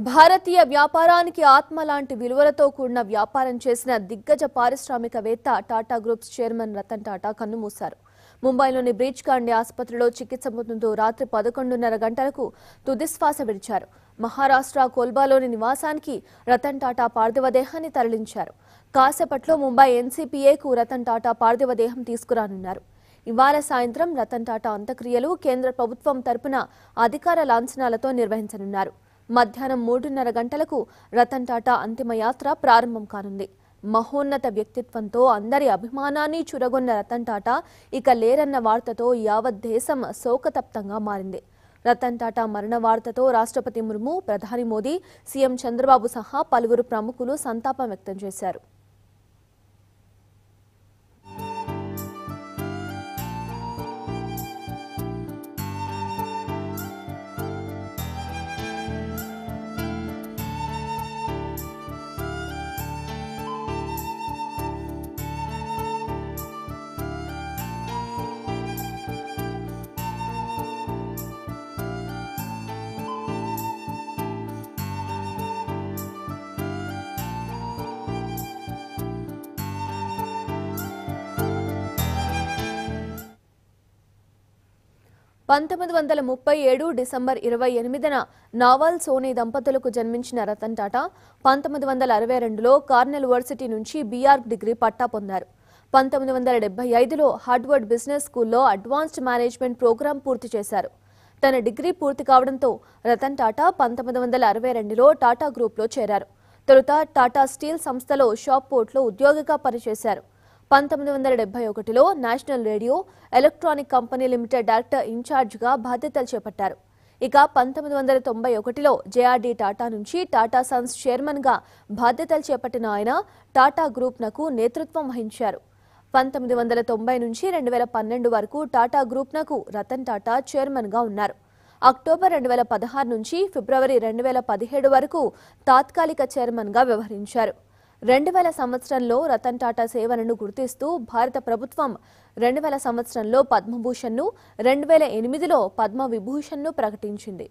భారతీయ వ్యాపారానికి ఆత్మ లాంటి విలువలతో కూడిన వ్యాపారం చేసిన దిగ్గజ పారిశ్రామికవేత్త టాటా గ్రూప్స్ చైర్మన్ రతన్ టాటా కన్నుమూశారు ముంబైలోని బ్రీచ్ కాండి ఆసుపత్రిలో చికిత్స పొందుతూ రాత్రి పదకొండున్నర గంటలకు తుదిశ్వాస విడిచారు మహారాష్ట్ర కోల్బాలోని నివాసానికి రతన్ టాటా పార్థివ దేహాన్ని తరలించారు కాసేపట్లో ముంబై ఎన్సీపీఏకు రతన్ టాటా పార్థివ దేహం తీసుకురానున్నారు ఇవాళ సాయంత్రం రతన్ టాటా అంత్యక్రియలు కేంద్ర ప్రభుత్వం తరపున అధికార లాంఛనాలతో నిర్వహించనున్నారు మధ్యాహ్నం మూడున్నర గంటలకు రతన్ టాటా అంతిమయాత్ర ప్రారంభం కానుంది మహోన్నత వ్యక్తిత్వంతో అందరి అభిమానాన్ని చురగొన్న రతన్ టాటా ఇక లేరన్న వార్తతో యావత్ దేశం శోకతప్తంగా మారింది రతన్ టాటా మరణ వార్తతో రాష్ట్రపతి ముర్ము ప్రధాని మోదీ సీఎం చంద్రబాబు సహా పలువురు ప్రముఖులు సంతాపం వ్యక్తం చేశారు పంతొమ్మిది వందల ముప్పై ఏడు డిసెంబర్ ఇరవై ఎనిమిదిన నావల్ సోనీ దంపతులకు జన్మించిన రతన్ టాటా పంతొమ్మిది వందల అరవై రెండులో కార్నెల్ వర్సిటీ నుంచి బీఆర్ డిగ్రీ పట్టా పొందారు పంతొమ్మిది వందల డెబ్బై ఐదులో హార్డ్వర్డ్ బిజినెస్ స్కూల్లో అడ్వాన్స్డ్ మేనేజ్మెంట్ ప్రోగ్రాం పూర్తి చేశారు తన డిగ్రీ పూర్తి కావడంతో రతన్ టాటా పంతొమ్మిది వందల అరవై రెండులో టాటా గ్రూప్లో చేరారు తొలుత టాటా స్టీల్ సంస్థలో షాప్ పోర్ట్లో ఉద్యోగిగా పనిచేశారు పంతొమ్మిది వందల డెబ్బై ఒకటిలో National Radio Electronic Company Limited director ఇన్ఛార్జ్గా బాధ్యతలు చేపట్టారు ఇక పంతొమ్మిది వందల తొంభై ఒకటిలో జేఆర్డీ టాటా నుంచి టాటా సన్స్ చైర్మన్గా బాధ్యతలు చేపట్టిన ఆయన టాటా గ్రూప్నకు నేతృత్వం వహించారు పంతొమ్మిది వందల తొంభై నుంచి రెండు వేల పన్నెండు వరకు టాటా గ్రూప్నకు రతన్ టాటా చైర్మన్గా ఉన్నారు అక్టోబర్ రెండు వేల పదహారు నుంచి ఫిబ్రవరి రెండు వేల పదిహేడు వరకు తాత్కాలిక చైర్మన్గా వ్యవహరించారు రెండు వేల సంవత్సరంలో రతన్ టాటా సేవలను గుర్తిస్తూ భారత ప్రభుత్వం రెండు వేల సంవత్సరంలో పద్మభూషణ్ను రెండు వేల ఎనిమిదిలో పద్మ విభూషణ్ను ప్రకటించింది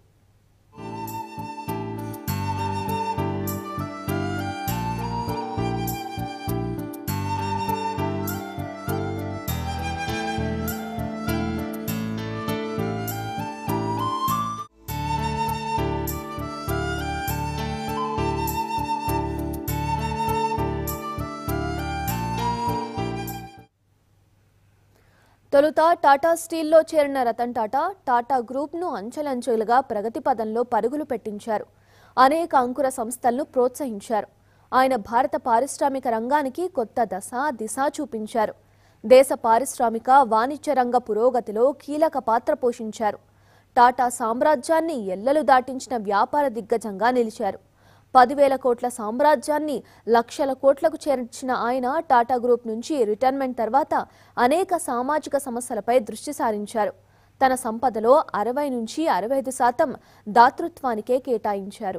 తొలుత టాటా స్టీల్లో చేరిన రతన్ టాటా టాటా గ్రూప్ను అంచెలంచెలుగా ప్రగతి పదంలో పరుగులు పెట్టించారు అనేక అంకుర సంస్థలను ప్రోత్సహించారు ఆయన భారత పారిశ్రామిక రంగానికి కొత్త దశ దిశ చూపించారు దేశ పారిశ్రామిక వాణిజ్య రంగ పురోగతిలో కీలక పాత్ర పోషించారు టాటా సామ్రాజ్యాన్ని ఎల్లలు దాటించిన వ్యాపార దిగ్గజంగా నిలిచారు పదివేల కోట్ల సామ్రాజ్యాన్ని లక్షల కోట్లకు చేర్చిన ఆయన టాటా గ్రూప్ నుంచి రిటైర్మెంట్ తర్వాత అనేక సామాజిక సమస్యలపై దృష్టి సారించారు తన సంపదలో అరవై నుంచి అరవై ఐదు శాతం దాతృత్వానికే కేటాయించారు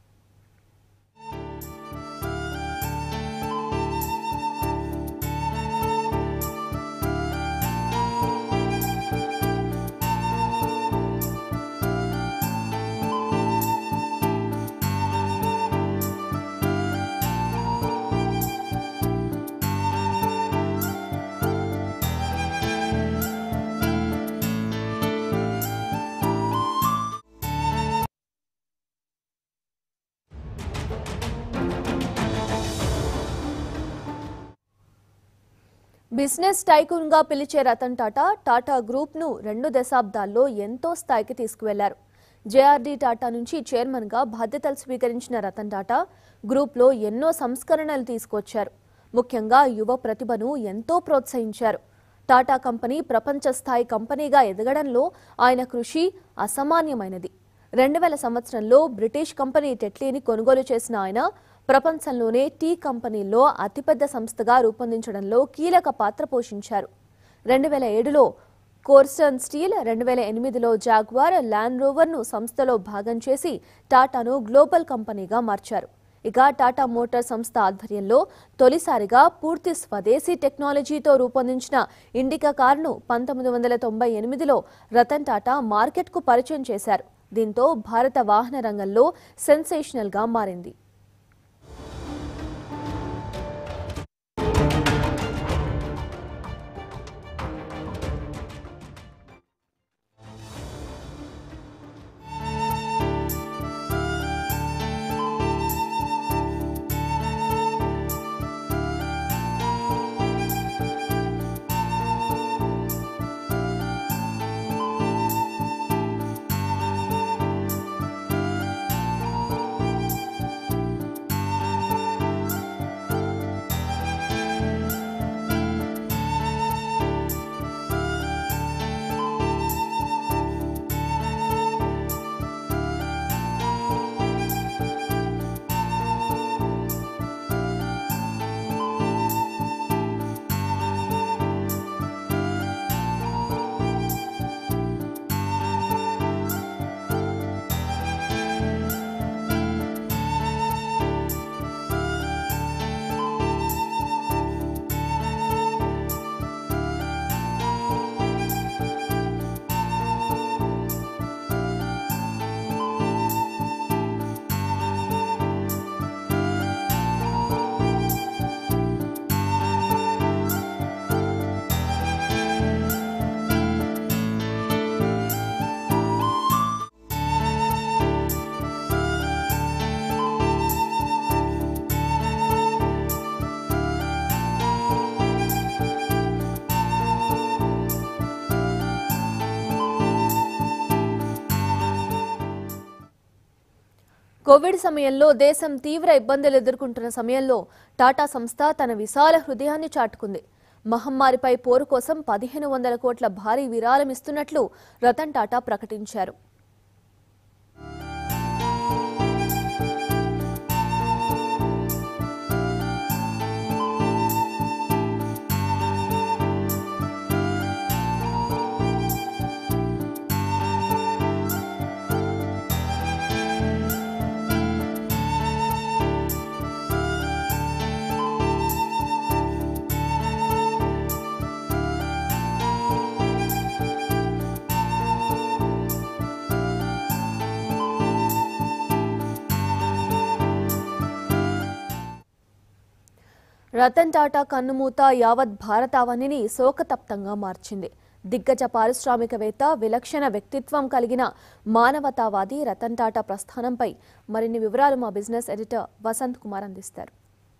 బిజినెస్ టైకూన్ గా పిలిచే రతన్ టాటా టాటా గ్రూప్ ను రెండు దశాబ్దాల్లో ఎంతో స్థాయికి తీసుకువెళ్లారు జేఆర్డీ టాటా నుంచి చైర్మన్ గా బాధ్యతలు స్వీకరించిన రతన్ టాటా గ్రూప్ లో ఎన్నో సంస్కరణలు తీసుకొచ్చారు ముఖ్యంగా యువ ప్రతిభను ఎంతో ప్రోత్సహించారు టాటా కంపెనీ ప్రపంచ స్థాయి కంపెనీగా ఎదగడంలో ఆయన కృషి అసామాన్యమైనది రెండు వేల సంవత్సరంలో బ్రిటిష్ కంపెనీ టెట్లీని కొనుగోలు చేసిన ఆయన ప్రపంచంలోనే టీ కంపెనీల్లో అతిపెద్ద సంస్థగా రూపొందించడంలో కీలక పాత్ర పోషించారు రెండు వేల ఏడులో కోర్సన్ స్టీల్ రెండు వేల ఎనిమిదిలో జాగ్వార్ ల్యాండ్ రోవర్ను సంస్థలో భాగం చేసి టాటాను గ్లోబల్ కంపెనీగా మార్చారు ఇక టాటా మోటార్ సంస్థ ఆధ్వర్యంలో తొలిసారిగా పూర్తి స్వదేశీ టెక్నాలజీతో రూపొందించిన ఇండికా కారును పంతొమ్మిది వందల తొంభై ఎనిమిదిలో రతన్ టాటా మార్కెట్కు పరిచయం చేశారు దీంతో భారత వాహన రంగంలో సెన్సేషనల్గా మారింది కోవిడ్ సమయంలో దేశం తీవ్ర ఇబ్బందులు ఎదుర్కొంటున్న సమయంలో టాటా సంస్థ తన విశాల హృదయాన్ని చాటుకుంది మహమ్మారిపై పోరు కోసం పదిహేను వందల కోట్ల భారీ విరాళం ఇస్తున్నట్లు రతన్ టాటా ప్రకటించారు రతన్ టాటా కన్నుమూత యావత్ భారతావనిని శోకతప్తంగా మార్చింది దిగ్గజ పారిశ్రామికవేత్త విలక్షణ వ్యక్తిత్వం కలిగిన మానవతావాది రతన్ టాటా ప్రస్థానంపై మరిన్ని వివరాలు మా బిజినెస్ ఎడిటర్ వసంత్ కుమార్ అందిస్తారు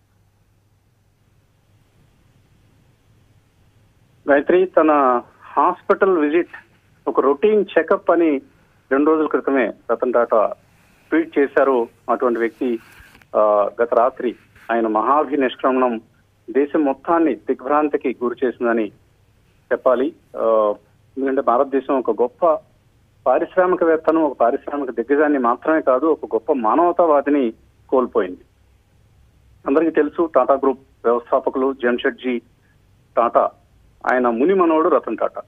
గాయత్రి తన హాస్పిటల్ విజిట్ ఒక రొటీన్ చెకప్ అని రెండు రోజుల క్రితమే రతన్ టాటా ట్వీట్ చేశారు అటువంటి వ్యక్తి ఆ, గత రాత్రి ఆయన మహాభి నిష్క్రమణం దేశం మొత్తాన్ని దిగ్భ్రాంతికి గురి చేసిందని చెప్పాలి ఆ, ఎందుకంటే భారతదేశం ఒక గొప్ప పారిశ్రామికవేత్తను ఒక పారిశ్రామిక దిగ్గజాన్ని మాత్రమే కాదు ఒక గొప్ప మానవతావాదిని కోల్పోయింది అందరికీ తెలుసు టాటా గ్రూప్ వ్యవస్థాపకులు జంషెడ్జీ టాటా ఆయన ముని మనోడు రతన్ టాటా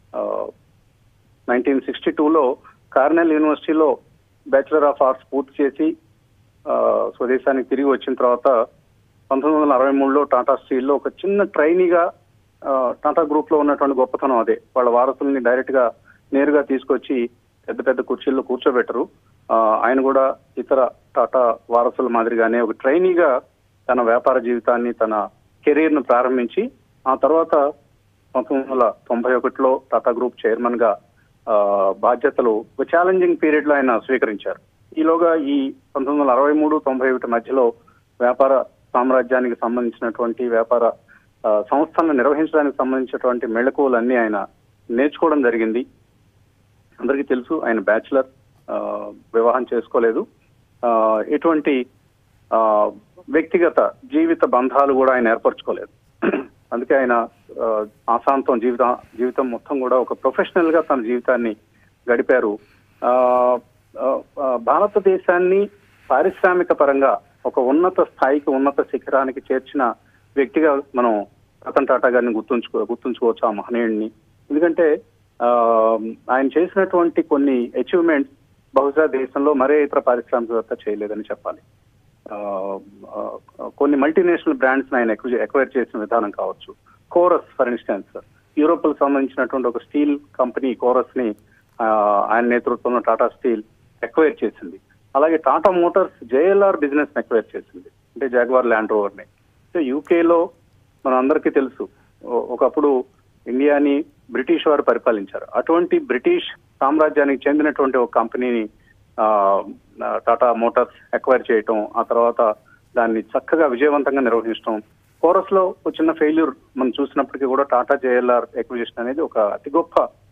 నైన్టీన్ సిక్స్టీ టూలో కార్నెల్ యూనివర్సిటీలో బ్యాచిలర్ ఆఫ్ ఆర్ట్స్ పూర్తి చేసి ఆ, స్వదేశానికి తిరిగి వచ్చిన తర్వాత పంతొమ్మిది వందల అరవై మూడులో టాటా స్టీల్లో ఒక చిన్న ట్రైనీగా ఆ, టాటా గ్రూప్ లో ఉన్నటువంటి గొప్పతనం అదే వాళ్ళ వారసుల్ని డైరెక్ట్ గా నేరుగా తీసుకొచ్చి పెద్ద పెద్ద కుర్చీల్లో కూర్చోబెట్టరు ఆ, ఆయన కూడా ఇతర టాటా వారసుల మాదిరిగానే ఒక ట్రైనీగా తన వ్యాపార జీవితాన్ని తన కెరీర్ ను ప్రారంభించి ఆ తర్వాత పంతొమ్మిది వందల తొంభై ఒకటిలో టాటా గ్రూప్ చైర్మన్ గా ఆ, బాధ్యతలు ఒక ఛాలెంజింగ్ పీరియడ్ లో ఆయన స్వీకరించారు ఈలోగా ఈ పంతొమ్మిది వందల అరవై మూడు తొంభై ఒకటి మధ్యలో వ్యాపార సామ్రాజ్యానికి సంబంధించినటువంటి వ్యాపార ఆ, సంస్థలను నిర్వహించడానికి సంబంధించినటువంటి మెళకువలన్నీ ఆయన నేర్చుకోవడం జరిగింది అందరికీ తెలుసు ఆయన బ్యాచులర్ వివాహం చేసుకోలేదు ఆ, ఎటువంటి ఆ, వ్యక్తిగత జీవిత బంధాలు కూడా ఆయన ఏర్పరచుకోలేదు అందుకే ఆయన ఆ, ఆశాంతం జీవిత జీవితం మొత్తం కూడా ఒక ప్రొఫెషనల్ గా తన జీవితాన్ని గడిపారు ఆ, ఆ, ఆ, భారతదేశాన్ని పారిశ్రామిక పరంగా ఒక ఉన్నత స్థాయికి ఉన్నత శిఖరానికి చేర్చిన వ్యక్తిగా మనం రతన్ టాటా గారిని గుర్తుంచుకో గుర్తుంచుకోవచ్చు ఆ మహనీయుడిని ఎందుకంటే ఆ, ఆయన చేసినటువంటి కొన్ని అచీవ్మెంట్స్ బహుశా దేశంలో మరే ఇతర పారిశ్రామికవేత్త చేయలేదని చెప్పాలి ఆ, ఆ, కొన్ని మల్టీనేషనల్ బ్రాండ్స్ ఆయన ఎక్వైర్ చేసిన విధానం కావచ్చు కోరస్ ఫర్ ఇన్స్టెన్స్ యూరోప్ కు సంబంధించినటువంటి ఒక స్టీల్ కంపెనీ కోరస్ ని ఆ, ఆయన నేతృత్వంలో టాటా స్టీల్ ఎక్వైర్ చేసింది అలాగే Tata Motors JLR business acquire చేసింది అంటే జాగ్వార్ ల్యాండ్ రోవర్ ని సో యూకేలో మన అందరికీ తెలుసు ఓ- ఒకప్పుడు ఇండియాని బ్రిటిష్ వారు పరిపాలించారు అటువంటి బ్రిటిష్ సామ్రాజ్యానికి చెందినటువంటి ఒక కంపెనీని ఆ, ఆ, టాటా మోటార్స్ ఎక్వైర్ చేయటం ఆ తర్వాత దాన్ని చక్కగా విజయవంతంగా నిర్వహించడం కోరస్ లో ఒక చిన్న ఫెయిల్యూర్ మనం చూసినప్పటికీ కూడా టాటా జేఎల్ఆర్ ఎక్విజిషన్ అనేది ఒక అతి గొప్ప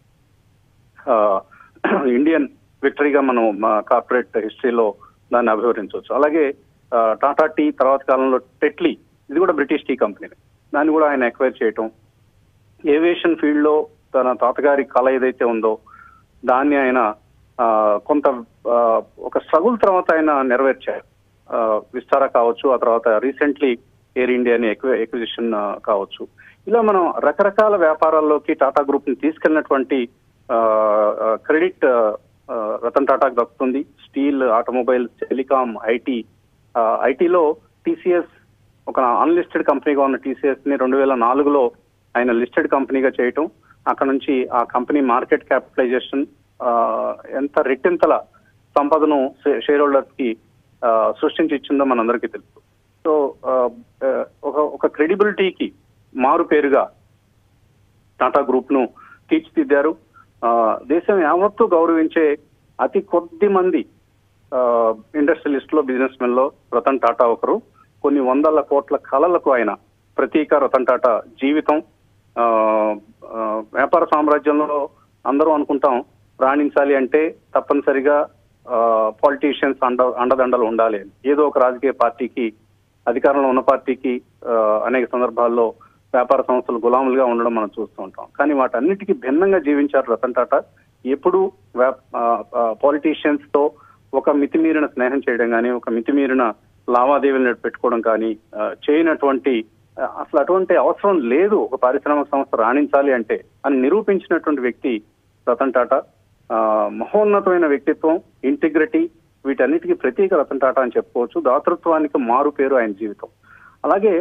ఆ, ఇండియన్ విక్టరీగా మనం మా కార్పొరేట్ హిస్టరీలో దాన్ని అభివర్ణించవచ్చు అలాగే ఆ, టాటా టీ తర్వాత కాలంలో టెట్లీ ఇది కూడా బ్రిటిష్ టీ కంపెనీ దాన్ని కూడా ఆయన ఎక్వైర్ చేయటం ఏవియేషన్ ఫీల్డ్ లో తన తాతగారి కళ ఏదైతే ఉందో దాన్ని ఆయన ఆ, కొంత ఆ, ఒక స్ట్రగుల్ తర్వాత ఆయన నెరవేర్చారు ఆ, విస్తారా కావచ్చు ఆ తర్వాత రీసెంట్లీ ఎయిర్ ఇండియాని ఎక్విజిషన్ కావచ్చు ఇలా మనం రకరకాల వ్యాపారాల్లోకి టాటా గ్రూప్ ని తీసుకెళ్ళినటువంటి క్రెడిట్ రతన్ టాటాకు దక్కుతుంది స్టీల్ ఆటోమొబైల్స్ టెలికాం ఐటీ ఐటీలో టీసీఎస్ ఒక అన్లిస్టెడ్ కంపెనీగా ఉన్న టీసీఎస్ ని రెండు వేల నాలుగులో ఆయన లిస్టెడ్ కంపెనీగా చేయటం అక్కడ నుంచి ఆ కంపెనీ మార్కెట్ క్యాపిటలైజేషన్ ఎంత రెట్టింతల సంపదను షేర్ హోల్డర్స్ కి ఆ, సృష్టించి ఇచ్చిందో మనందరికీ తెలుసు సో ఆ, ఆ, ఒక ఒక క్రెడిబిలిటీకి మారు పేరుగా టాటా గ్రూప్ ను తీర్చిదిద్దారు ఆ, దేశం యావత్తు గౌరవించే అతి కొద్ది మంది ఇండస్ట్రియలిస్ట్ లో బిజినెస్ మెన్ లో రతన్ టాటా ఒకరు కొన్ని వందల కోట్ల కళలకు ఆయన ప్రతీక రతన్ టాటా జీవితం ఆ, ఆ, వ్యాపార సామ్రాజ్యంలో అందరూ అనుకుంటాం రాణించాలి అంటే తప్పనిసరిగా పాలిటీషియన్స్ అండ అండదండలు ఉండాలి అని. ఏదో ఒక రాజకీయ పార్టీకి అధికారంలో ఉన్న పార్టీకి ఆ, అనేక సందర్భాల్లో వ్యాపార సంస్థలు గులాములుగా ఉండడం మనం చూస్తూ ఉంటాం కానీ వాటన్నిటికీ భిన్నంగా జీవించారు రతన్ టాటా ఎప్పుడు పాలిటీషియన్స్ తో ఒక మితిమీరిన స్నేహం చేయడం కానీ ఒక మితిమీరిన లావాదేవీలు పెట్టుకోవడం కానీ ఆ, చేయనటువంటి ఆ, అసలు అటువంటి అవసరం లేదు ఒక పారిశ్రామిక సంస్థ రాణించాలి అంటే అని నిరూపించినటువంటి వ్యక్తి రతన్ టాటా ఆ, మహోన్నతమైన వ్యక్తిత్వం ఇంటిగ్రిటీ వీటన్నిటికీ ప్రతీక రతన్ టాటా అని చెప్పుకోవచ్చు దాతృత్వానికి మారు పేరు ఆయన జీవితం అలాగే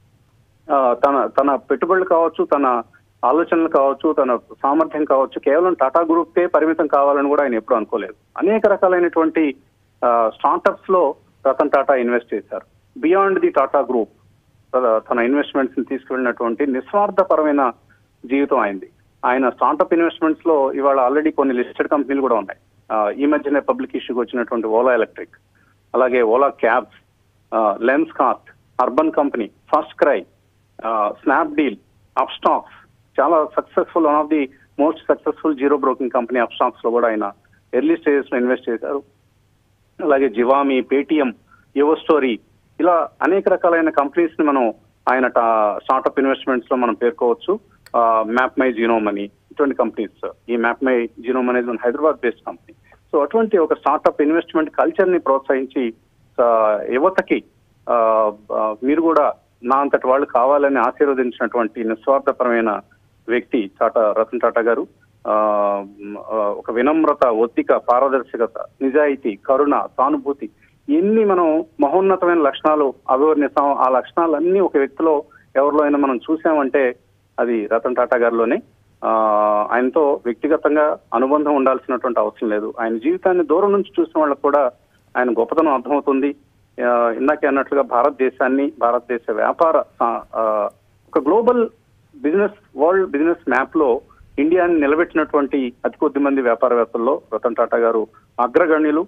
ఆ, తన తన పెట్టుబడులు కావచ్చు తన ఆలోచనలు కావచ్చు తన సామర్థ్యం కావచ్చు కేవలం టాటా గ్రూప్కే పరిమితం కావాలని కూడా ఆయన ఎప్పుడు అనుకోలేదు అనేక రకాలైనటువంటి స్టార్టప్స్ లో రతన్ టాటా ఇన్వెస్ట్ చేశారు బియాండ్ ది టాటా గ్రూప్ తన- తన ఇన్వెస్ట్మెంట్స్ ని తీసుకువెళ్ళినటువంటి నిస్వార్థపరమైన జీవితం అయింది ఆయన స్టార్టప్ ఇన్వెస్ట్మెంట్స్ లో ఇవాళ ఆల్రెడీ కొన్ని లిస్టెడ్ కంపెనీలు కూడా ఉన్నాయి ఆ, ఈ మధ్యనే పబ్లిక్ ఇష్యూకి వచ్చినటువంటి ఓలా ఎలక్ట్రిక్ అలాగే Ola cabs Lenskart Urban Company FirstCry Snapdeal Upstox చాలా successful one of the most successful zero broking company Upstox లో కూడా ఆయన ఎర్లీ స్టేజెస్ లో ఇన్వెస్ట్ చేశారు అలాగే జివామి పేటిఎం యువ స్టోరీ ఇలా అనేక రకాలైన కంపెనీస్ ని మనం ఆయన స్టార్టప్ ఇన్వెస్ట్మెంట్స్ లో మనం పేర్కోవచ్చు మ్యాప్ మై జీనోమ్ అని ఇటువంటి కంపెనీస్ ఈ మ్యాప్ మై జీనోమ్ అనేది మన హైదరాబాద్ బేస్డ్ కంపెనీ సో అటువంటి ఒక స్టార్టప్ ఇన్వెస్ట్మెంట్ కల్చర్ ని ప్రోత్సహించి ఆ, యువతకి ఆ, ఆ, మీరు కూడా నా అంతటి వాళ్ళు కావాలని ఆశీర్వదించినటువంటి నిస్వార్థపరమైన వ్యక్తి టాటా రతన్ టాటా గారు ఆ, మ్, ఆ, ఒక వినమ్రత ఒత్తిక పారదర్శకత నిజాయితీ కరుణ సానుభూతి ఎన్ని మనం మహోన్నతమైన లక్షణాలు అభివర్ణిస్తాం ఆ లక్షణాలన్నీ ఒక వ్యక్తిలో ఎవరిలో అయినా మనం చూసామంటే అది రతన్ టాటా గారిలోనే ఆ, ఆయనతో వ్యక్తిగతంగా అనుబంధం ఉండాల్సినటువంటి అవసరం లేదు ఆయన జీవితాన్ని దూరం నుంచి చూసిన వాళ్ళకు కూడా ఆయన గొప్పతనం అర్థమవుతుంది ఆ, ఇందాకే అన్నట్లుగా భారతదేశాన్ని భారతదేశ వ్యాపార ఆ, ఆ, ఒక global business world business map లో ఇండియాని నిలబెట్టినటువంటి అతి కొద్ది మంది వ్యాపారవేత్తల్లో రతన్ టాటా గారు అగ్రగణ్యులు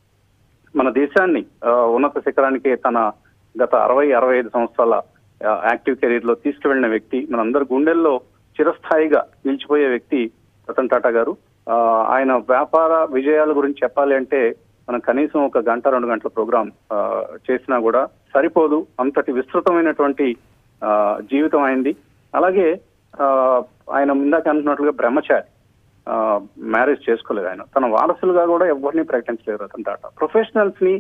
మన దేశాన్ని ఆ, ఉన్నత శిఖరానికి తన గత అరవై అరవై ఐదు సంవత్సరాల ఆ, యాక్టివ్ కెరీర్ లో తీసుకువెళ్లిన వ్యక్తి మనందరి గుండెల్లో చిరస్థాయిగా నిలిచిపోయే వ్యక్తి రతన్ టాటా గారు ఆ, ఆయన వ్యాపార విజయాల గురించి చెప్పాలి అంటే మనం కనీసం ఒక గంట రెండు గంటల ప్రోగ్రాం ఆ, చేసినా కూడా సరిపోదు అంతటి విస్తృతమైనటువంటి ఆ, జీవితం అయింది అలాగే ఆ, ఆయన ఇందాక అంటున్నట్లుగా బ్రహ్మచారి మ్యారేజ్ చేసుకోలేదు ఆయన తన వారసులుగా కూడా ఎవరిని ప్రకటించలేదు రతన్ టాటా ప్రొఫెషనల్స్ ని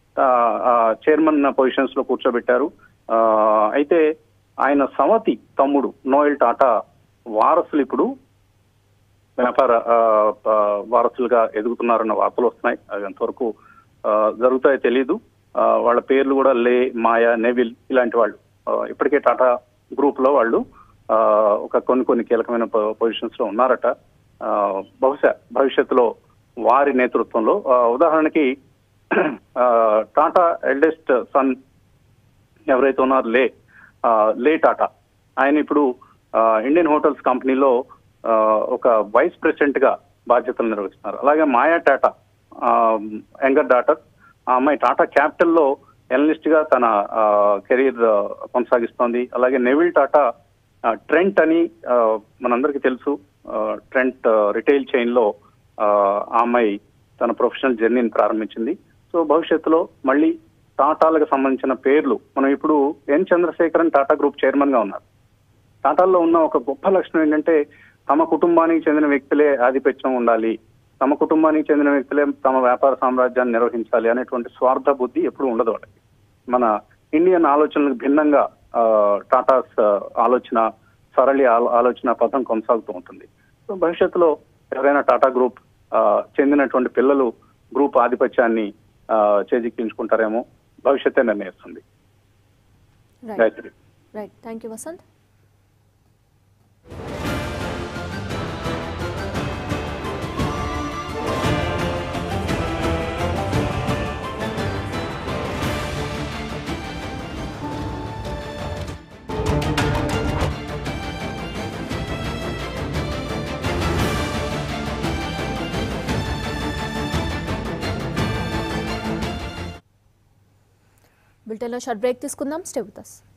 చైర్మన్ పొజిషన్స్ లో కూర్చోబెట్టారు ఆ, అయితే ఆయన సవతి తమ్ముడు నోయల్ టాటా వారసులు ఇప్పుడు వ్యాపార ఆ, ఆ, వారసులుగా ఎదుగుతున్నారన్న వార్తలు వస్తున్నాయి అవి ఎంతవరకు ఆ, జరుగుతాయో తెలియదు ఆ, వాళ్ళ పేర్లు కూడా లే మాయా నెవిల్ ఇలాంటి వాళ్ళు ఆ, ఇప్పటికే టాటా గ్రూప్ లో వాళ్ళు ఆ, ఒక కొన్ని కొన్ని కీలకమైన పొజిషన్స్ లో ఉన్నారట ఆ, బహుశా భవిష్యత్తులో వారి నేతృత్వంలో ఆ, ఉదాహరణకి ఆ, టాటా ఎల్డెస్ట్ సన్ ఎవరైతే ఉన్నారో లే ఆ, లే టాటా ఆయన ఇప్పుడు ఆ, ఇండియన్ హోటల్స్ కంపెనీలో ఆ, ఒక వైస్ ప్రెసిడెంట్ గా బాధ్యతలు నిర్వహిస్తున్నారు అలాగే మాయా టాటా యంగర్ డాటర్ ఆ అమ్మాయి టాటా క్యాపిటల్ లో ఎనలిస్ట్ గా తన కెరీర్ కొనసాగిస్తోంది అలాగే నెవిల్ టాటా ఆ, ట్రెంట్ అని ఆ, మనందరికీ తెలుసు ఆ, ట్రెంట్ రిటైల్ చైన్ లో ఆ ఆ అమ్మాయి తన ప్రొఫెషనల్ జర్నీని ప్రారంభించింది సో భవిష్యత్తులో మళ్ళీ టాటాలకు సంబంధించిన పేర్లు మనం ఇప్పుడు N Chandrasekaran Tata group chairman గా ఉన్నారు టాటాల్లో ఉన్న ఒక గొప్ప లక్షణం ఏంటంటే తమ కుటుంబానికి చెందిన వ్యక్తులే ఆధిపత్యం ఉండాలి తమ కుటుంబానికి చెందిన వ్యక్తులే తమ వ్యాపార సామ్రాజ్యాన్ని నిర్వహించాలి అనేటువంటి స్వార్థ బుద్ధి ఎప్పుడు ఉండదు వాళ్ళకి మన ఇండియన్ ఆలోచనలకు భిన్నంగా ఆ, టాటాస్ ఆ, ఆలోచన సరళి ఆలో- ఆలోచన పథం కొనసాగుతూ ఉంటుంది సో భవిష్యత్తులో ఎవరైనా టాటా గ్రూప్ ఆ, చెందినటువంటి పిల్లలు గ్రూప్ ఆధిపత్యాన్ని ఆ, చేజిక్కించుకుంటారేమో భవిష్యత్తే నిర్ణయిస్తుంది right Gayatri right thank you Vasanth బులెటిన్లో షార్ట్ బ్రేక్ తీసుకుందాం స్టే విత్ us.